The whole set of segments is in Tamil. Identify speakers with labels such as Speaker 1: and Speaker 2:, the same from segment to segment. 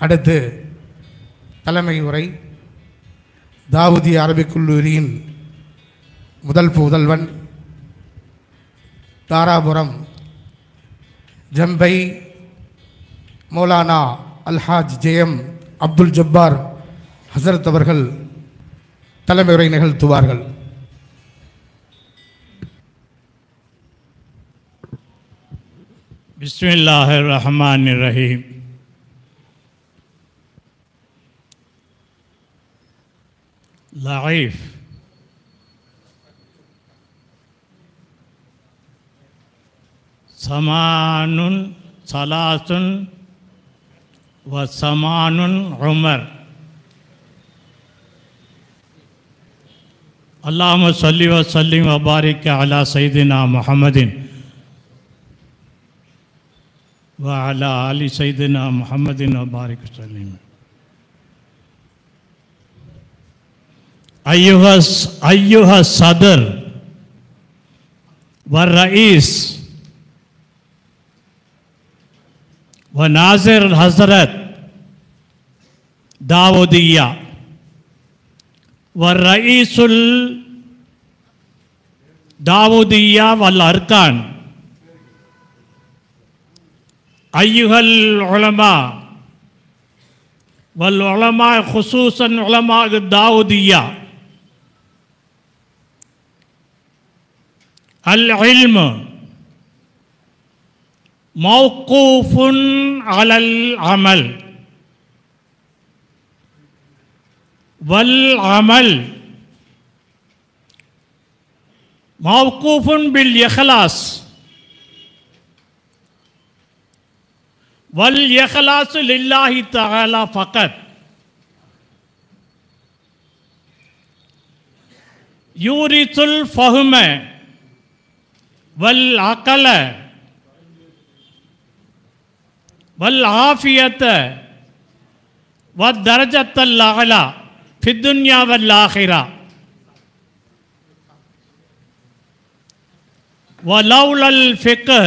Speaker 1: அடுத்து தலைமை உரை தாவூதி அரபிக் கல்லூரியின் முதல் முதல்வன் தாராபுரம் ஜம்பை மௌலானா அல்ஹாஜ் ஜெயம் அப்துல் ஜப்பார் ஹசரத் அவர்கள் தலைமை உரை நிகழ்த்துவார்கள்
Speaker 2: بسم الله الرحمن الرحيم ضعيف سمان ثلاث وسمان عمر اللهم صل وسلم وبارك على سيدنا محمد وعلى آل سيدنا محمد وبارك وسلم أيها أيها الصدر والرئيس وناظر الحضرت داودية والرئيس الداودية والأركان أيها العلماء والعلماء خصوصا علماء الداودية العلم موقوف على العمل والعمل موقوف بالإخلاص والإخلاص لله تعالى فقط يورث الفهم والعقل والعافية والدرجة الأعلى في الدنيا والآخرة ولولا الفقه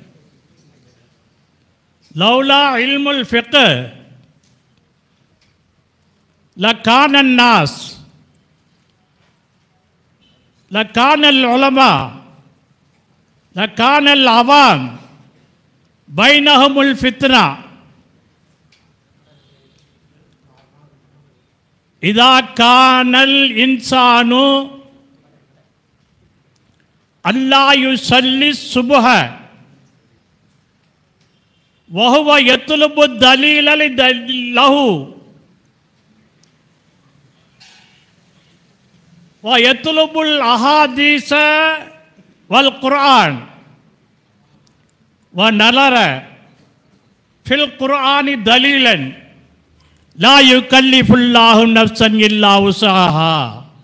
Speaker 2: لولا علم الفقه لكان الناس لكان العلماء لكان العوام بينهم الفتنة إذا كان الإنسان ألا يصلي الصبح وهو يطلب الدليل لد- له ويطلب الأحاديث والقرآن ونظر في القرآن دليلا لا يكلف الله نفسا إلا وسعها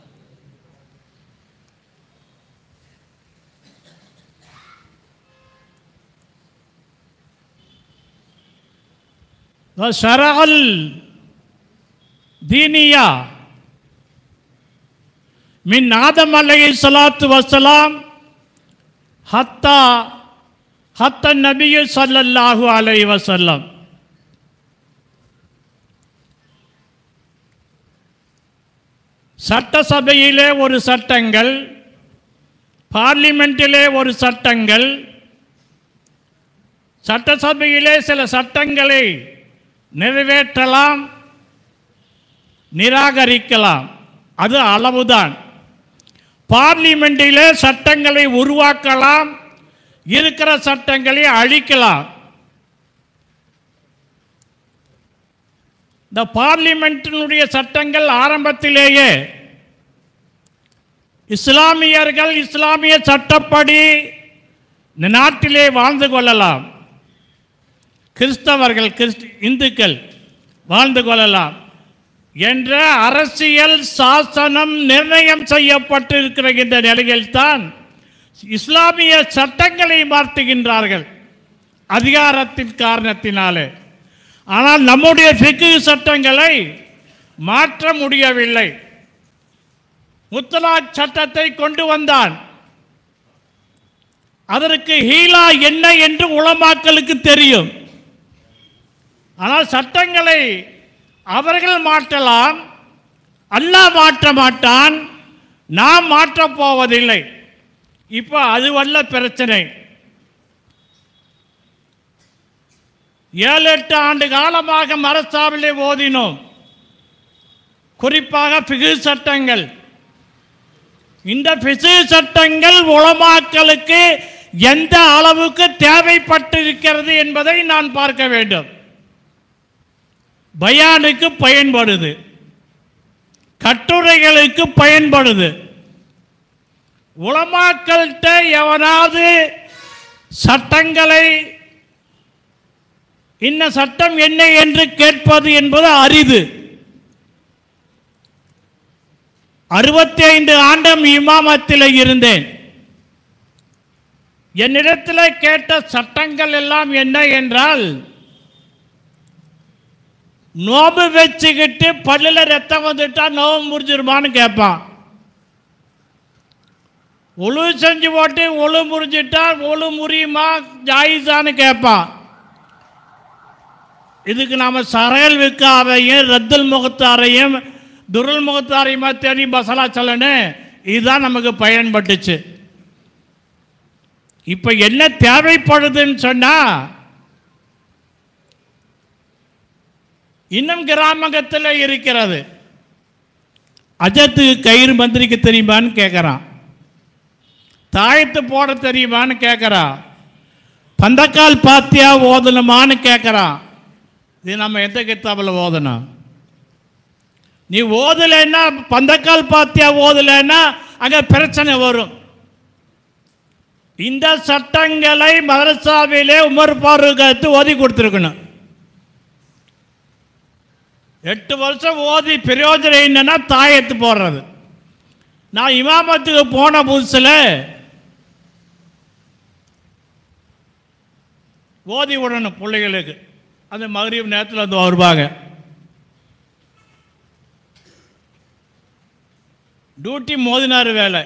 Speaker 2: وشرع الدينية من آدم عليه الصلاة والسلام حتى حتى النبي صلى الله عليه وسلم சட்டசபையிலே ஒரு சட்டங்கள் பார்லிமெண்ட்டிலே ஒரு சட்டங்கள் சட்டசபையிலே சில சட்டங்களை நிறைவேற்றலாம் நிராகரிக்கலாம் அது அளவுதான் பார்லிமெண்டிலே சட்டங்களை உருவாக்கலாம் இருக்கிற சட்டங்களை அழிக்கலாம் இந்த பார்லிமெண்டினுடைய சட்டங்கள் ஆரம்பத்திலேயே இஸ்லாமியர்கள் இஸ்லாமிய சட்டப்படி இந்த நாட்டிலே வாழ்ந்து கொள்ளலாம் கிறிஸ்தவர்கள் கிறிஸ்து இந்துக்கள் வாழ்ந்து கொள்ளலாம் என்ற அரசியல் சாசனம் நிர்ணயம் செய்யப்பட்டிருக்கிற இந்த நிலையில்தான் இஸ்லாமிய சட்டங்களை மாற்றுகின்றார்கள் அதிகாரத்தின் காரணத்தினாலே ஆனால் நம்முடைய ஃபிக்கு சட்டங்களை மாற்ற முடியவில்லை முத்தலாக் சட்டத்தை கொண்டு வந்தான் அதற்கு ஹீலா என்ன என்று உலமாக்களுக்கு தெரியும் ஆனால் சட்டங்களை அவர்கள் மாற்றலாம் அல்லாஹ் மாற்ற மாட்டான் நாம் மாற்றப் போவதில்லை இப்போ அது வல்ல பிரச்சனை ஏழு எட்டு ஆண்டு காலமாக மரசாவிலே ஓதினோம் குறிப்பாக பிகு சட்டங்கள் இந்த பிசு சட்டங்கள் உளமாக்களுக்கு எந்த அளவுக்கு தேவைப்பட்டிருக்கிறது என்பதை நான் பார்க்க வேண்டும் பயானுக்கு பயன்படுது கட்டுரைகளுக்கு பயன்படுது உளமாக்கள்கிட்ட எவனாவது சட்டங்களை இன்ன சட்டம் என்ன என்று கேட்பது என்பது அரிது அறுபத்தி ஐந்து ஆண்டம் இமாமத்தில் இருந்தேன் என்னிடத்தில் கேட்ட சட்டங்கள் எல்லாம் என்ன என்றால் நோம்பு வச்சுக்கிட்டு பல்லில் ரத்தம் வந்துட்டா நோம்பு முறிஞ்சிருமான்னு கேட்பான் ஒழு செஞ்சு போட்டு ஒழு முறிஞ்சிட்டா ஒழு முறியுமா ஜாயிஸான்னு கேட்பான் இதுக்கு நாம் சரையல் விற்காரையும் ரத்தல் முகத்தாரையும் துருள் முகத்தாரையுமா தேடி மசாலா சொல்லணும் இதுதான் நமக்கு பயன்பட்டுச்சு இப்போ என்ன தேவைப்படுதுன்னு சொன்னால் இன்னும் கிராமகத்தில் இருக்கிறது அஜத்துக்கு கயிறு மந்திரிக்க தெரியுமான்னு கேட்குறான் தாயத்து போட தெரியுமான்னு கேட்குறான் பந்தக்கால் பாத்தியா ஓதணுமான்னு கேட்குறான் இது நம்ம எந்த கித்தாபில் ஓதணும் நீ ஓதலைன்னா பந்தக்கால் பாத்தியா ஓதலைன்னா அங்கே பிரச்சனை வரும் இந்த சட்டங்களை மதரசாவிலே உமர் ஃபாரூக் ஓதி கொடுத்துருக்கணும் எட்டு வருஷம் ஓதி பிரயோஜனம் என்னன்னா தாயத்து போடுறது நான் இமாமத்துக்கு போன புதுசில் ஓதி விடணும் பிள்ளைகளுக்கு அந்த மகரீப் நேரத்தில் வந்து வருவாங்க டியூட்டி மோதினார் வேலை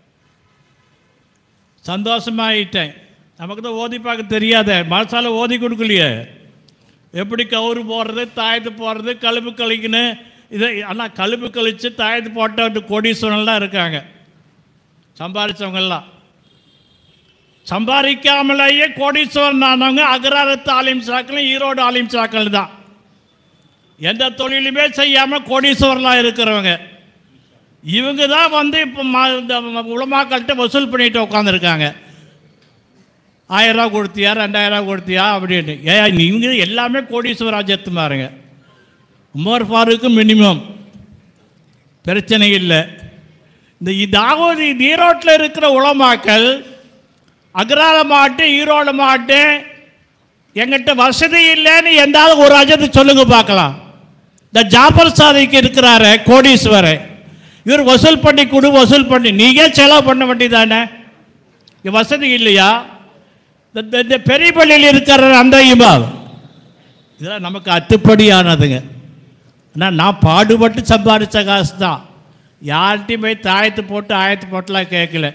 Speaker 2: சந்தோஷமாயிட்டேன் நமக்கு தான் ஓதி பார்க்க தெரியாத மனசால ஓதி கொடுக்கலையே எப்படி கவுரு போடுறது தாயத்து போடுறது கழுப்பு கழிக்கணும் இதை ஆனால் கழுப்பு கழித்து தாயத்து போட்ட கோடீஸ்வரன்லாம் இருக்காங்க சம்பாதிச்சவங்கெல்லாம் சம்பாதிக்காமலேயே கோடீஸ்வரன் ஆனவங்க அகராரத்து ஆலிம் சாக்கள் ஈரோடு ஆலிம் சாக்கள் தான் எந்த தொழிலுமே செய்யாமல் கோடீஸ்வரனாக இருக்கிறவங்க இவங்க தான் வந்து இப்போ மா இந்த உலமாக்கள்கிட்ட வசூல் பண்ணிட்டு உட்காந்துருக்காங்க ஆயிரரூவா கொடுத்தியா ரெண்டாயிரரூவா கொடுத்தியா அப்படின்னு ஏ நீங்கள் எல்லாமே கோடீஸ்வர ராஜ்யத்து பாருங்க உமர் ஃபாரூக்கு மினிமம் பிரச்சனை இல்லை இந்த இதாவது ஈரோட்டில் இருக்கிற உலமாக்கள் அக்ரால மாட்டு ஈரோடு மாட்டு எங்கிட்ட வசதி இல்லைன்னு எந்தாவது ஒரு அஜத்து சொல்லுங்க பார்க்கலாம் இந்த ஜாஃபர் சாதிக்கு இருக்கிறாரு கோடீஸ்வரர் இவர் வசூல் பண்ணி கொடு வசூல் பண்ணி நீங்க செலவு பண்ண வேண்டியதானே இங்க வசதி இல்லையா இந்த- இந்த- இந்த பெரிய பள்ளியில் இருக்கிற அந்த இமாம் இதெல்லாம் நமக்கு அத்துப்படியானதுங்க ஆனால் நான் பாடுபட்டு சம்பாதிச்ச காசு தான் யார்கிட்டையும் போய் தாயத்து போட்டு ஆயத்து போட்டுலாம் கேட்கல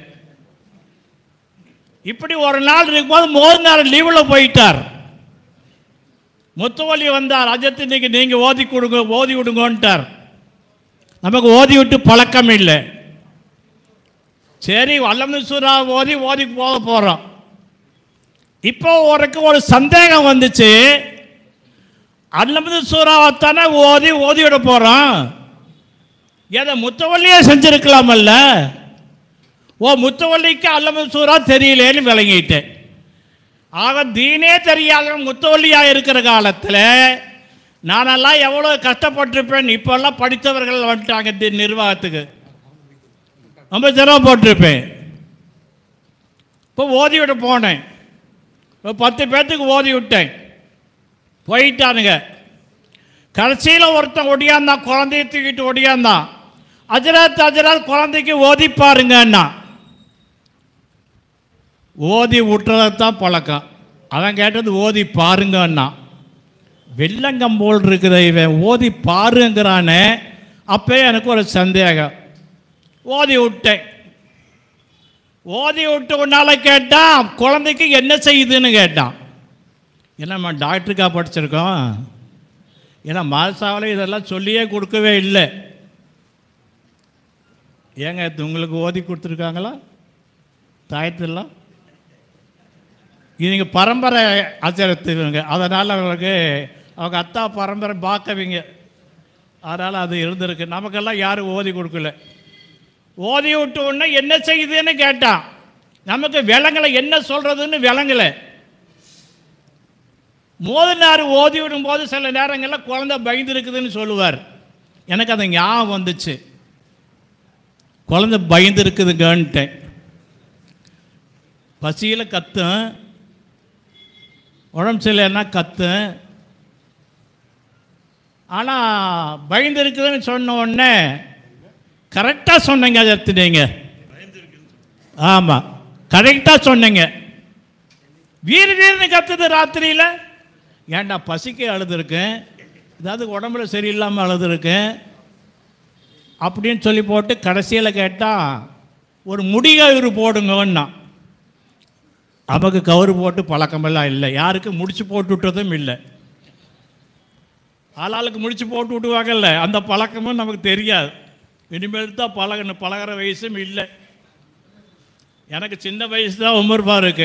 Speaker 2: இப்படி ஒரு நாள் இருக்கும்போது மோதினார் லீவில் போயிட்டார் முத்துவலி வந்தார் அஜத் இன்னைக்கு நீங்கள் ஓதி கொடுங்க ஓதி விடுங்கன்ட்டார் நமக்கு ஓதி விட்டு பழக்கம் இல்லை சரி வல்லமது சூறா ஓதி ஓதி போக போகிறோம் இப்போ ஒருக்கு ஒரு சந்தேகம் வந்துச்சு அல்லமது சூறாவைத்தானே ஓதி ஓதி விட போகிறோம் ஏதோ முத்தவள்ளியே செஞ்சிருக்கலாமல்ல ஓ முத்தவள்ளிக்கு அல்லமது சூறா தெரியலேன்னு விளங்கிட்டேன் ஆக தீனே தெரியாத முத்தவள்ளியாக இருக்கிற காலத்தில் நானெல்லாம் எவ்வளோ கஷ்டப்பட்டிருப்பேன் இப்போல்லாம் படித்தவர்கள் வந்துட்டாங்க தி- நிர்வாகத்துக்கு ரொம்ப சிரமப்பட்டிருப்பேன் இப்போ ஓதி விட போனேன் இப்போ பத்து பேர்த்துக்கு ஓதி விட்டேன் போயிட்டானுங்க கடைசியில் ஒருத்தன் ஒடியாந்தான் குழந்தைய தூக்கிட்டு ஒடியாந்தான் அஜராத் அஜராத் குழந்தைக்கு ஓதி பாருங்கன்னா ஓதி விட்டுறதான் பழக்கம் அவன் கேட்டது ஓதி பாருங்கன்னா வெள்ளங்கம் போல் இருக்குது இவன் ஓதி பாருங்கிறானே அப்பயே எனக்கு ஒரு சந்தேகம் ஓதி விட்டேன் ஓதி விட்டு உன்னால கேட்டான் குழந்தைக்கு என்ன செய்யுதுன்னு கேட்டான் என்னம்மா டாக்டருக்கா படிச்சிருக்கோம் ஏன்னா மாசாவில் இதெல்லாம் சொல்லியே கொடுக்கவே இல்லை ஏங்க இது உங்களுக்கு ஓதி கொடுத்துருக்காங்களா தாயத்தெல்லாம் இது நீங்கள் பரம்பரை ஆச்சாரத்துவங்க அதனால் அவங்களுக்கு அவங்க அத்தா பரம்பரை பார்க்கவிங்க அதனால் அது இருந்திருக்கு நமக்கெல்லாம் யாரும் ஓதி கொடுக்கல ஓதி விட்ட உடனே என்ன செய்யுதுன்னு கேட்டான் நமக்கு விளங்கலை என்ன சொல்கிறதுன்னு விளங்கலை மோதினார் ஓதி விடும்போது சில நேரங்களில் குழந்தை பயந்து இருக்குதுன்னு சொல்லுவார் எனக்கு அது ஞாபகம் வந்துச்சு குழந்தை பயந்து இருக்குதுங்கன்ட்டேன் பசியில் கத்தும் உடம்பு சரியில்லைன்னா கத்தும் ஆனால் பயந்து இருக்குதுன்னு சொன்ன உடனே கரெக்டாக சொன்னீங்க அதை எடுத்துட்டீங்க ஆமாம் கரெக்டாக சொன்னீங்க வீறு வீர்னு கத்துது ராத்திரியில் ஏன்டா பசிக்கு அழுதுருக்கேன் ஏதாவது உடம்புல சரியில்லாமல் அழுதுருக்கேன் அப்படின்னு சொல்லி போட்டு கடைசியில் கேட்டால் ஒரு முடிகயிறு போடுங்கன்னா நமக்கு கவுரு போட்டு பழக்கமெல்லாம் இல்லை யாருக்கு முடிச்சு போட்டு விட்டதும் இல்லை ஆளாளுக்கு முடிச்சு போட்டு விட்டுவாங்கல்ல அந்த பழக்கமும் நமக்கு தெரியாது இனிமேல் தான் பழகணும் பழகிற வயசும் இல்லை எனக்கு சின்ன வயசு தான் உமர் பாருக்கு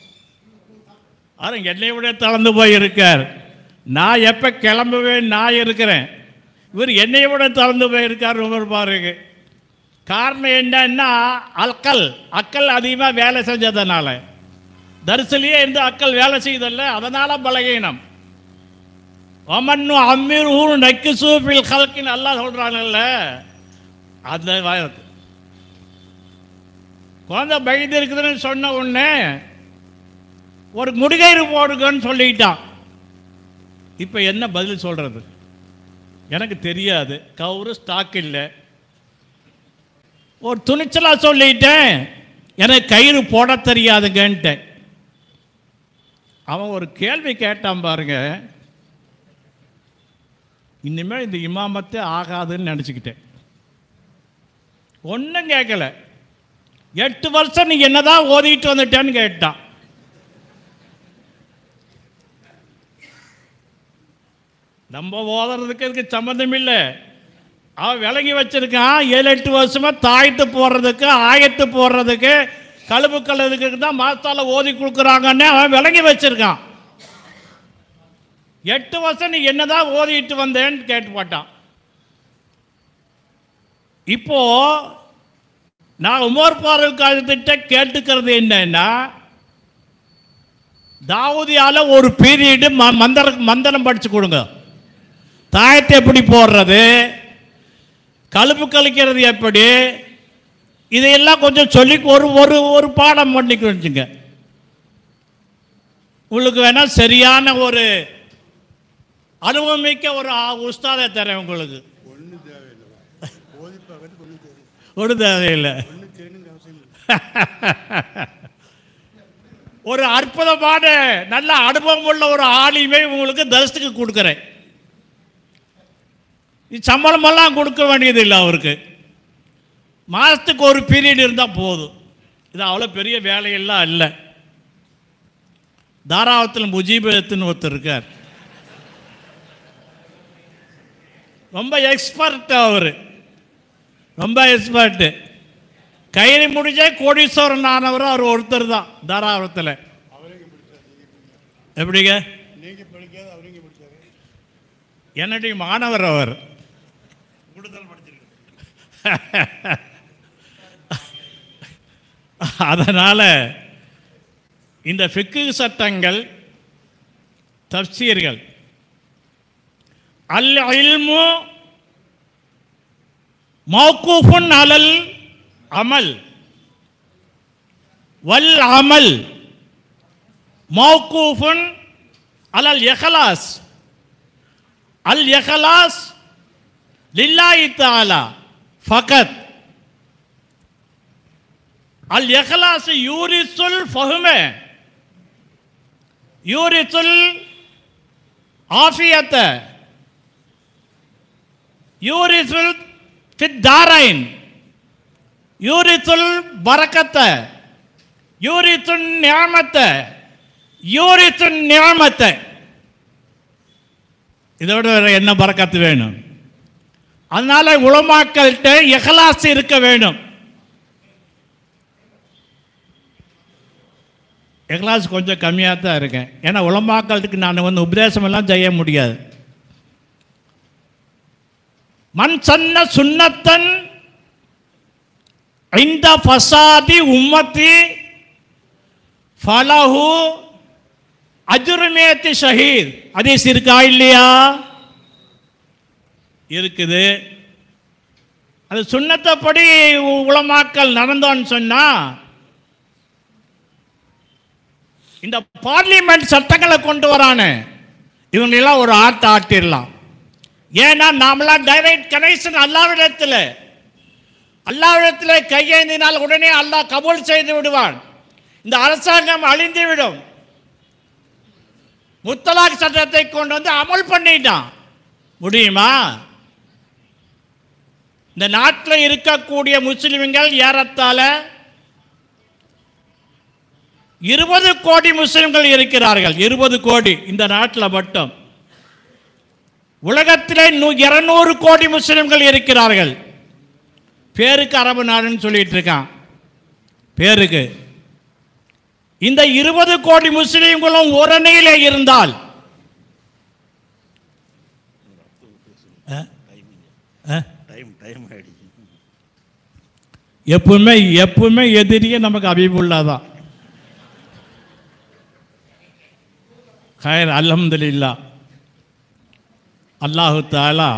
Speaker 2: ஆனால் என்னை விட தளர்ந்து போய் இருக்கார் நான் எப்போ கிளம்புவேன் நான் இருக்கிறேன் இவர் என்னை விட தளர்ந்து போயிருக்கார் உமர் பாருக்கு காரணம் என்னன்னா அக்கல் அக்கல் அதிகமாக வேலை செஞ்சதுனால தரிசலியே இந்த அக்கல் வேலை செய்தல்ல அதனால் பலகீனம் ஒமன்னு அம்மிர்ஹூ நக்கு சூஃபில் கல்கின்னு அல்லாஹ் சொல்கிறாங்கல்ல அந்த வாயத்து குழந்தை பயந்து இருக்குதுன்னு சொன்ன உடனே ஒரு முடிகயிறு போடுங்கன்னு சொல்லிட்டான் இப்போ என்ன பதில் சொல்கிறது எனக்கு தெரியாது கவுரு ஸ்டாக் இல்லை ஒரு துணிச்சலாக சொல்லிட்டேன் எனக்கு கயிறு போட தெரியாதுங்கன்ட்டேன் அவன் ஒரு கேள்வி கேட்டான் பாருங்க இனிமேல் இந்த இமாமத்தே ஆகாதுன்னு நினச்சிக்கிட்டேன் ஒன்றும் கேட்கல எட்டு வருஷம் நீ என்னதான் ஓதிட்டு வந்துட்டேன்னு கேட்டான் நம்ம ஓதுறதுக்கு இதுக்கு சம்மந்தம் இல்லை அவன் விளங்கி வச்சிருக்கான் ஏழு எட்டு வருஷமா தாயத்து போடுறதுக்கு ஆயத்து போடுறதுக்கு கழுப்பு கழுதுக்கு தான் மாஸ்தால ஓதி கொடுக்குறாங்கன்னு அவன் விளங்கி வச்சிருக்கான் எட்டு வருஷம் நீ என்னதான் ஓதிட்டு வந்தேன்னு கேட்டு போட்டான் இப்போ நான் உமர் ஃபாரூக் காலத்திட்ட கேட்டுக்கிறது என்னன்னா தாவூதியால ஒரு பீரியடு மந்திர மந்திரம் படிச்சு கொடுங்க தாயத்தை எப்படி போடுறது கழுப்பு கழிக்கிறது எப்படி இதையெல்லாம் கொஞ்சம் சொல்லி ஒரு ஒரு ஒரு பாடம் பண்ணிக்கணுச்சுங்க உங்களுக்கு வேணா சரியான ஒரு அனுபவமிக்க ஒரு ஆ- உஸ்தாதை தரேன் உங்களுக்கு ஒரு தேவையில்லை ஒரு அற்புதமான நல்ல அனுபவம் உள்ள ஒரு ஆளிமை உங்களுக்கு தரிசனத்துக்கு கொடுக்குறேன் இது சம்பளமெல்லாம் கொடுக்க வேண்டியது இல்லை அவருக்கு மாதத்துக்கு ஒரு பீரியட் இருந்தால் போதும் இது அவ்வளோ பெரிய வேலையெல்லாம் இல்லை தாராவத்தில் முஜீபத்துன்னு ஒருத்தர் இருக்கார் ரொம்ப எக்ஸ்பர்ட் அவர் ரொம்ப எக்ஸ்பர்ட்டு கயிறு முடிஞ்சே கோடீஸ்வரன் ஆனவர் அவர் ஒருத்தர் தான் தாராபுரத்தில் எப்படிங்க என்னுடைய மாணவர் அவர் அதனால் இந்த ஃபிக்கு சட்டங்கள் தப்சீர்கள் அல் இல்மு மௌகூஃபுன் அலல் அமல் வல் அமல் மௌகூஃபுன் அலல் இஹ்லாஸ் அல் இஹ்லாஸ் லில்லாஹி தஆலா ஃபகத் அல் இஹ்லாஸ் யூரிசுல் ஃபஹ்ம யூரிசுல் ஆஃபியத்த யூரிசுல் ஃபித் தாரைன் யூரிசுல் பரக்கத்த யூரிசுன் நியாமத்த யூரிசுன் நியாமத்த இதோட வேற என்ன பறக்கத்து வேணும் அதனால உலமாக்கள்கிட்ட இஹ்லாஸ் இருக்க வேணும் இஹ்லாஸ் கொஞ்சம் கம்மியாக தான் இருக்கேன் ஏன்னா உலமாக்கள்துக்கு நான் வந்து உபதேசம் எல்லாம் செய்ய முடியாது மண் சன்ன சுன்னத்தன் இந்த ஃபசாதி உம்மத்தி ஃபலஹு அஜுர்மேத்தி ஷஹீத் அதீஸ் இருக்கா இல்லையா இருக்குது அது சுண்ணத்தப்படி உ- உலமாக்கல் நடந்தோன்னு சொன்னா இந்த பார்லிமெண்ட் சட்டங்களை கொண்டு வரானே இவங்களெல்லாம் ஒரு ஆட்ட ஆட்டிடலாம் ஏன்னா நாமெல்லாம் டைரக்ட் கனெக்ஷன் அல்லாவிடத்தில் அல்லாவிடத்தில் கையேந்தினால் உடனே அல்லாஹ் கபூல் செய்து விடுவான் இந்த அரசாங்கம் அழிந்து விடும் முத்தலாக் சட்டத்தை கொண்டு வந்து அமல் பண்ணிட்டான் முடியுமா இந்த நாட்டில் இருக்கக்கூடிய முஸ்லிம்கள் ஏறத்தாழ இருபது கோடி முஸ்லிம்கள் இருக்கிறார்கள் இருபது கோடி இந்த நாட்டில் மட்டும் உலகத்திலே நூ இருநூறு கோடி முஸ்லிம்கள் இருக்கிறார்கள் பேருக்கு அரபு நாடுன்னு சொல்லிட்டு இருக்கான் பேருக்கு இந்த இருபது கோடி முஸ்லிம்களும் ஒரு அணையிலே இருந்தால் அஹ்? அஹ்?
Speaker 3: டைம் டைம் ஆயிடுச்சு
Speaker 2: எப்பவுமே எப்பவுமே எதிரியே நமக்கு அபிபுல்லா தான் ஹயர் அல்ஹம்துலில்லா அல்லாஹு தாலா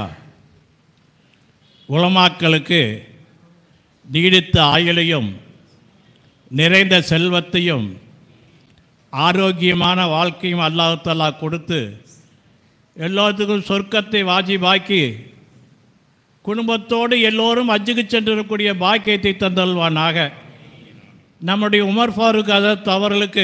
Speaker 2: உலமாக்களுக்கு நீடித்த ஆயுளையும் நிறைந்த செல்வத்தையும் ஆரோக்கியமான வாழ்க்கையும் அல்லாஹு தாலா கொடுத்து எல்லாத்துக்கும் சொர்க்கத்தை வாஜிபாக்கி குடும்பத்தோடு எல்லோரும் அஜுக்கு சென்றிருக்கக்கூடிய பாக்கியத்தை தந்தல்வானாக நம்முடைய உமர் ஃபாரூக் அதத் அவர்களுக்கு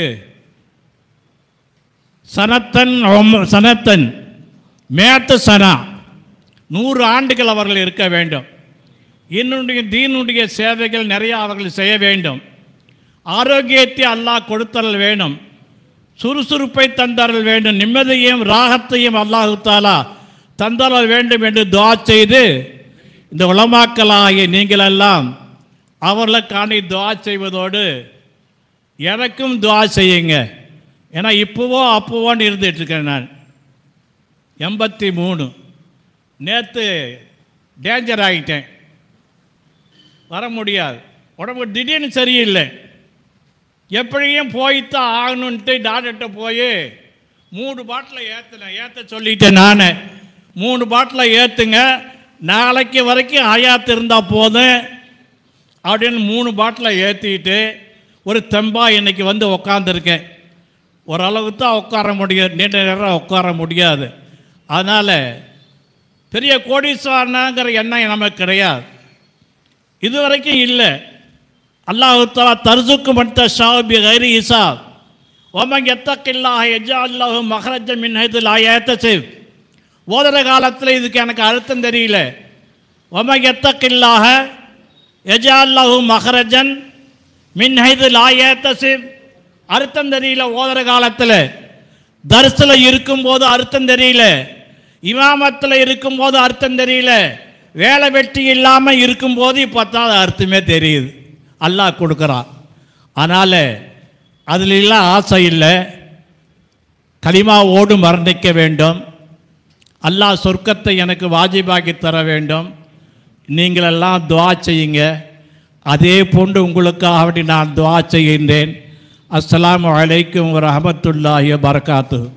Speaker 2: சனத்தன் உம்- சனத்தன் மேத்த சனா நூறு ஆண்டுகள் அவர்கள் இருக்க வேண்டும் என்னுடைய தீனுடைய சேவைகள் நிறைய அவர்கள் செய்ய வேண்டும் ஆரோக்கியத்தை அல்லாஹ் கொடுத்தல் வேணும் சுறுசுறுப்பை தந்தரல் வேண்டும் நிம்மதியையும் ராகத்தையும் அல்லாஹு தாலா தந்தரல் வேண்டும் என்று துவா செய்து இந்த உலமாக்கலாகிய நீங்களெல்லாம் அவர்களுக்காண்டி துவா செய்வதோடு எனக்கும் துவா செய்யுங்க ஏன்னா இப்போவோ அப்போவோன்னு இருந்துட்டு இருக்கேன் நான் எண்பத்தி மூணு நேற்று டேஞ்சர் ஆகிட்டேன் வர முடியாது உடம்பு திடீர்னு சரியில்லை எப்படியும் போய்த்தான் ஆகணுன்ட்டு டாக்டர்கிட்ட போய் மூணு பாட்டில் ஏற்றினேன் ஏற்ற சொல்லிட்டேன் நான் மூணு பாட்டில் ஏற்றுங்க நாளைக்கு வரைக்கும் ஆயாத்து இருந்தால் போதும் அப்படின்னு மூணு பாட்டில் ஏற்றிட்டு ஒரு தெம்பா இன்னைக்கு வந்து உக்காந்துருக்கேன் ஓரளவு தான் உட்கார முடியும் நீண்ட நேரம் உட்கார முடியாது அதனால் பெரிய கோடீஸ்வரனாங்கிற எண்ணம் நமக்கு கிடையாது இது வரைக்கும் இல்லை அல்லாஹு தாலா தர்சுக்கு மட்ட ஷாபி கைரி இசாப் ஒமங் எத்தக்கில்லாஹ் எஜா அல்லாஹு மஹரஜ மின் ஹைது லாயத்த சேவ் ஓதுற காலத்தில் இதுக்கு எனக்கு அர்த்தம் தெரியல ஒமங் எத்தக்கில்லாஹ எஜா அல்லாஹு மஹரஜன் மின் ஹைது லாயத்த சேவ் அர்த்தம் தெரியல ஓதுற காலத்தில் தரிசில் இருக்கும்போது அர்த்தம் தெரியல இமாமத்தில் இருக்கும்போது அர்த்தம் தெரியல வேலை வெட்டி இல்லாமல் இருக்கும்போது இப்போ தான் அர்த்தமே தெரியுது அல்லாஹ் கொடுக்குறான் அதனால் அதிலெல்லாம் ஆசை இல்லை கலிமாவோடு மரணிக்க வேண்டும் அல்லாஹ் சொர்க்கத்தை எனக்கு வாஜிபாக்கி தர வேண்டும் நீங்களெல்லாம் துவா செய்யுங்க அதே போன்று உங்களுக்காக வேண்டி நான் துவா செய்கின்றேன் அஸ்ஸலாமு அலைக்கும் வரஹமத்துல்லாஹி வபரகாத்துஹு